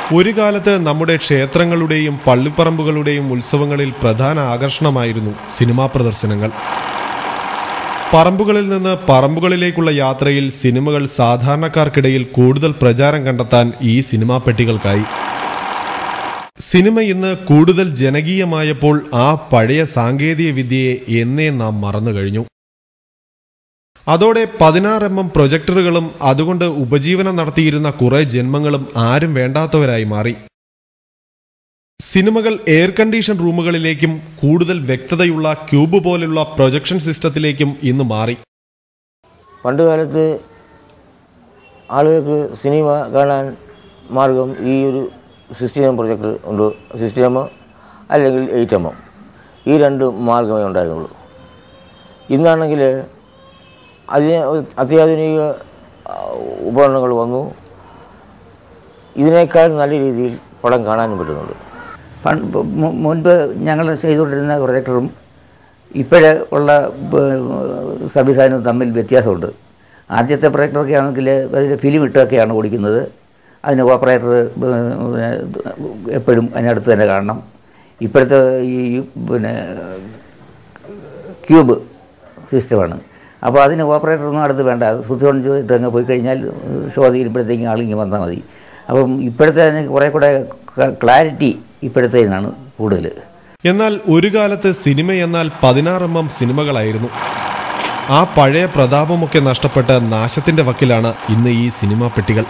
ഒരു കാലത്ത് നമ്മുടെ ക്ഷേത്രങ്ങളുടെയും പള്ളിപ്പറമ്പുകളുടെയും ഉത്സവങ്ങളിൽ പ്രധാന ആകർഷണമായിരുന്നു സിനിമാ പ്രദർശനങ്ങൾ പറമ്പുകളിൽ നിന്ന് പറമ്പുകളിലേക്കുള്ള യാത്രയിൽ സിനിമകൾ സാധാരണക്കാർക്കിടയിൽ കൂടുതൽ പ്രചാരം കണ്ടെത്താൻ ഈ സിനിമാ പെട്ടികൾക്കായി സിനിമ ഇന്ന് കൂടുതൽ ജനകീയമായപ്പോൾ ആ പഴയ സാങ്കേതിക വിദ്യയെ എന്നേ നാം മറന്നു കഴിഞ്ഞു അതോടെ പതിനാറ് എം എം പ്രൊജക്ടറുകളും അതുകൊണ്ട് ഉപജീവനം നടത്തിയിരുന്ന കുറെ ജന്മങ്ങളും ആരും വേണ്ടാത്തവരായി മാറി സിനിമകൾ എയർ കണ്ടീഷൻ റൂമുകളിലേക്കും കൂടുതൽ വ്യക്തതയുള്ള ക്യൂബ് പോലുള്ള പ്രൊജക്ഷൻ സിസ്റ്റത്തിലേക്കും ഇന്ന് മാറി പണ്ട് കാലത്ത് ആളുകൾക്ക് സിനിമ കാണാൻ മാർഗം ഈ ഒരു സിക്സ്റ്റീൻ എം പ്രൊജക്ടർ ഉണ്ട് സിക്സ്റ്റീൻ എം അല്ലെങ്കിൽ എയ്റ്റ് എം ഈ രണ്ട് മാർഗമേ ഉണ്ടായിരുന്നുള്ളൂ ഇന്നാണെങ്കിൽ അതിന് അത്യാധുനിക ആ, ഉപകരണങ്ങൾ വന്നു ഇതിനേക്കാൾ നല്ല രീതിയിൽ പടം കാണാനും പറ്റുന്നുണ്ട് പണ്ട് മു- മുൻപ് ഞങ്ങൾ ചെയ്തുകൊണ്ടിരുന്ന പ്രൊജക്ടറും ഇപ്പോഴേ ഉള്ള ബ- സംവിധാനവും തമ്മിൽ വ്യത്യാസമുണ്ട് ആദ്യത്തെ പ്രൊജക്ടറൊക്കെ ആണെങ്കിൽ അതിൽ ഫിലിം ഇട്ടൊക്കെയാണ് ഓടിക്കുന്നത് അതിന് ഓപ്പറേറ്റർ എപ്പോഴും അതിനടുത്ത് തന്നെ കാണണം ഇപ്പോഴത്തെ ഈ പിന്നെ ക്യൂബ് സിസ്റ്റമാണ് അപ്പോൾ അതിന് ഓപ്പറേറ്ററൊന്നും അടുത്ത് വേണ്ട സ്വിച്ച് ഓൺ ചെയ്തിട്ട് അങ്ങ് പോയി കഴിഞ്ഞാൽ ഷോ തീരുമ്പോഴത്തേക്കും ആളിങ്ങി വന്നാൽ മതി അപ്പം ഇപ്പോഴത്തെ അതിന് കുറേ കൂടെ ക്ലാരിറ്റി ഇപ്പോഴത്തേനാണ് കൂടുതൽ എന്നാൽ ഒരു കാലത്ത് സിനിമ എന്നാൽ പതിനാറ് എം എം സിനിമകളായിരുന്നു ആ പഴയ പ്രതാപമൊക്കെ നഷ്ടപ്പെട്ട് നാശത്തിന്റെ വക്കിലാണ് ഇന്ന് ഈ സിനിമാ പെട്ടികൾ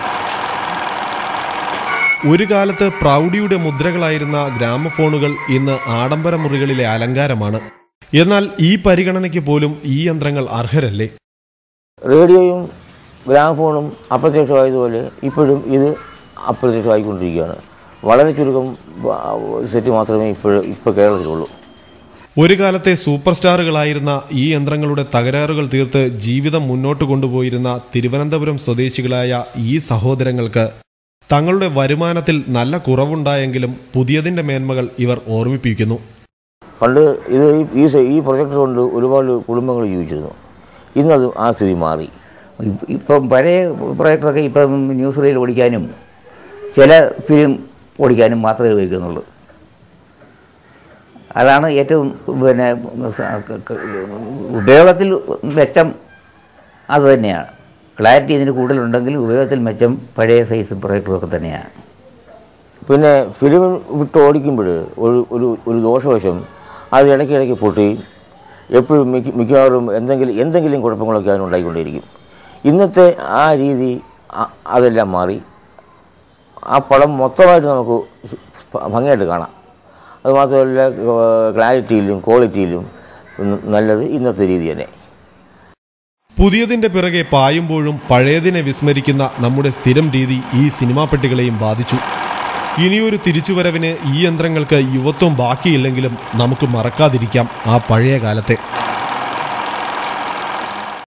ഒരു കാലത്ത് പ്രൗഢിയുടെ മുദ്രകളായിരുന്ന ഗ്രാമഫോണുകൾ ഇന്ന് ആഡംബര മുറികളിലെ അലങ്കാരമാണ് എന്നാൽ ഈ പരിഗണനയ്ക്ക് പോലും ഈ യന്ത്രങ്ങൾ അർഹരല്ലേ റേഡിയോയും ഗ്രാമഫോണും അപ്രത്യക്ഷമായതുപോലെ ഇപ്പോഴും ഇത് അപ്രത്യക്ഷമായിക്കൊണ്ടിരിക്കുകയാണ് വളരെ ചുരുക്കം ആ, സെറ്റ് മാത്രമേ ഇപ്പോഴും ഇപ്പോൾ കേരളത്തിലുള്ളൂ ഒരു കാലത്തെ സൂപ്പർ സ്റ്റാറുകളായിരുന്ന ഈ യന്ത്രങ്ങളുടെ തകരാറുകൾ തീർത്ത് ജീവിതം മുന്നോട്ട് കൊണ്ടുപോയിരുന്ന തിരുവനന്തപുരം സ്വദേശികളായ ഈ സഹോദരങ്ങൾക്ക് തങ്ങളുടെ വരുമാനത്തിൽ നല്ല കുറവുണ്ടായെങ്കിലും പുതിയതിന്റെ മേന്മകൾ ഇവർ ഓർമ്മിപ്പിക്കുന്നു പണ്ട് ഇത് ഈ- ഈ സ- ഈ പ്രൊജക്ടർ കൊണ്ട് ഒരുപാട് കുടുംബങ്ങൾ ജീവിച്ചിരുന്നു ഇന്നത് ആ സ്ഥിതി മാറി ഇപ്പ- ഇപ്പം പഴയ പ്രൊജക്ടറൊക്കെ ഇപ്പം ന്യൂസ് റീൽ ഓടിക്കാനും ചില ഫിലിം ഓടിക്കാനും മാത്രമേ ഉപയോഗിക്കുന്നുള്ളൂ അതാണ് ഏറ്റവും പിന്നെ സ- ക- ക- ഉപയോഗത്തിൽ മെച്ചം അത് തന്നെയാണ് ക്ലാരിറ്റി ഇതിന് കൂടുതലുണ്ടെങ്കിൽ ഉപയോഗത്തിൽ മെച്ചം പഴയ സൈസ് പ്രൊജക്ടറൊക്കെ തന്നെയാണ് പിന്നെ ഫിലിം വിട്ട് ഓടിക്കുമ്പോൾ ഒരു ഒരു ഒരു ദോഷവശം അത് ഇടയ്ക്ക് ഇടയ്ക്ക് പൊട്ടി എപ്പോഴും മിക്ക മിക്കവാറും എന്തെങ്കിലും എന്തെങ്കിലും കുഴപ്പങ്ങളൊക്കെ അതിനുണ്ടായിക്കൊണ്ടേയിരിക്കും ഇന്നത്തെ ആ രീതി അ- അതെല്ലാം മാറി ആ പടം മൊത്തമായിട്ട് നമുക്ക് ഭംഗിയായിട്ട് കാണാം അതുമാത്രമല്ല ക്ലാരിറ്റിയിലും ക്വാളിറ്റിയിലും നല്ലത് ഇന്നത്തെ രീതി തന്നെ പുതിയതിന്റെ പിറകെ പായുമ്പോഴും പഴയതിനെ വിസ്മരിക്കുന്ന നമ്മുടെ സ്ഥിരം രീതി ഈ സിനിമാ പെട്ടികളെയും ബാധിച്ചു ഇനിയൊരു തിരിച്ചുവരവിന് ഈ യന്ത്രങ്ങൾക്ക് യുവത്വം ബാക്കിയില്ലെങ്കിലും നമുക്ക് മറക്കാതിരിക്കാം ആ പഴയ കാലത്തെ